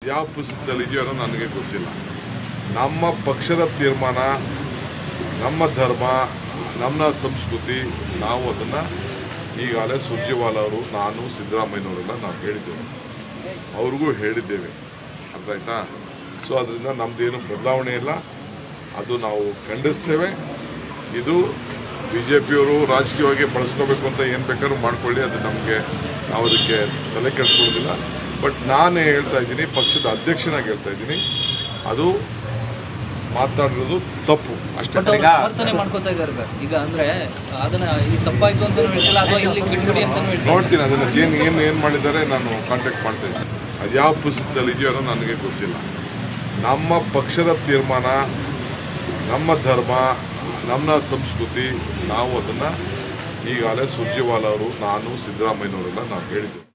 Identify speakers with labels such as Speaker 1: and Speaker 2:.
Speaker 1: ಯಾವ ಪುಸ್ತಕದಲ್ಲಿ ಇದೆಯೋ ಅನ್ನೋ ನನಗೆ ಗೊತ್ತಿಲ್ಲ ನಮ್ಮ ಪಕ್ಷದ ತೀರ್ಮಾನ ನಮ್ಮ ಧರ್ಮ ನಮ್ಮ ಸಂಸ್ಕೃತಿ ನಾವು ಅದನ್ನು ಈಗಾಗಲೇ ಸುರ್ಜೇವಾಲ ಅವರು ನಾನು ಸಿದ್ದರಾಮಯ್ಯನವರೆಲ್ಲ ನಾವು ಹೇಳಿದ್ದೇವೆ ಅವ್ರಿಗೂ ಹೇಳಿದ್ದೇವೆ ಅರ್ಥ ಆಯ್ತಾ ಸೊ ಅದರಿಂದ ನಮ್ಮದೇನು ಬದಲಾವಣೆ ಇಲ್ಲ ಅದು ನಾವು ಖಂಡಿಸ್ತೇವೆ ಇದು ಬಿ ಜೆ ಪಿಯವರು ರಾಜಕೀಯವಾಗಿ ಬಳಸ್ಕೋಬೇಕು ಅಂತ ಏನು ಬೇಕಾದ್ರೂ ಮಾಡ್ಕೊಳ್ಳಿ ಅದು ನಮಗೆ ನಾವು ಅದಕ್ಕೆ ತಲೆ ಕೆಡಿಸ್ಕೊಳ್ಳೋದಿಲ್ಲ ಬಟ್ ನಾನೇ ಹೇಳ್ತಾ ಇದ್ದೀನಿ ಪಕ್ಷದ ಅಧ್ಯಕ್ಷನಾಗಿ ಹೇಳ್ತಾ ಇದ್ದೀನಿ ಅದು ಮಾತಾಡಿರೋದು ತಪ್ಪು ಅಷ್ಟೇ
Speaker 2: ಬಟ್ ಅವ್ರು ಸಮರ್ಥನೆ ಮಾಡ್ಕೋತಾ ಇದ್ದಾರೆ ಸರ್ ಈಗ ಅಂದ್ರೆ ಅದನ್ನ ಇದು ತಪ್ಪಾಯ್ತು ಅಂತ ಹೇಳ್ತಿಲ್ಲ ಅಥವಾ ಇಲ್ಲಿ ಬಿಟ್ಬಿಡಿ ಅಂತಾನು ಹೇಳ್ತಿಲ್ಲ
Speaker 1: ನೋಡ್ತೀನಿ ಅದನ್ನು ಏನು ಏನು ಏನು ಮಾಡಿದ್ದಾರೆ ನಾನು ಕಾಂಟ್ಯಾಕ್ಟ್ ಮಾಡ್ತೇನೆ ಅದು ಯಾವ ಪುಸ್ತಕದಲ್ಲಿ ಇದೆಯೋ ಅನ್ನೋ ನನಗೆ ಗೊತ್ತಿಲ್ಲ ನಮ್ಮ ಪಕ್ಷದ ತೀರ್ಮಾನ ನಮ್ಮ ಧರ್ಮ ನಮ್ಮ ಸಂಸ್ಕೃತಿ ನಾವು ಅದನ್ನು ಈಗಾಗಲೇ ಸುರ್ಜೇವಾಲ ಅವರು ನಾನು ಸಿದ್ದರಾಮಯ್ಯನವರೆಲ್ಲ ನಾವು ಹೇಳಿದ್ದೇವೆ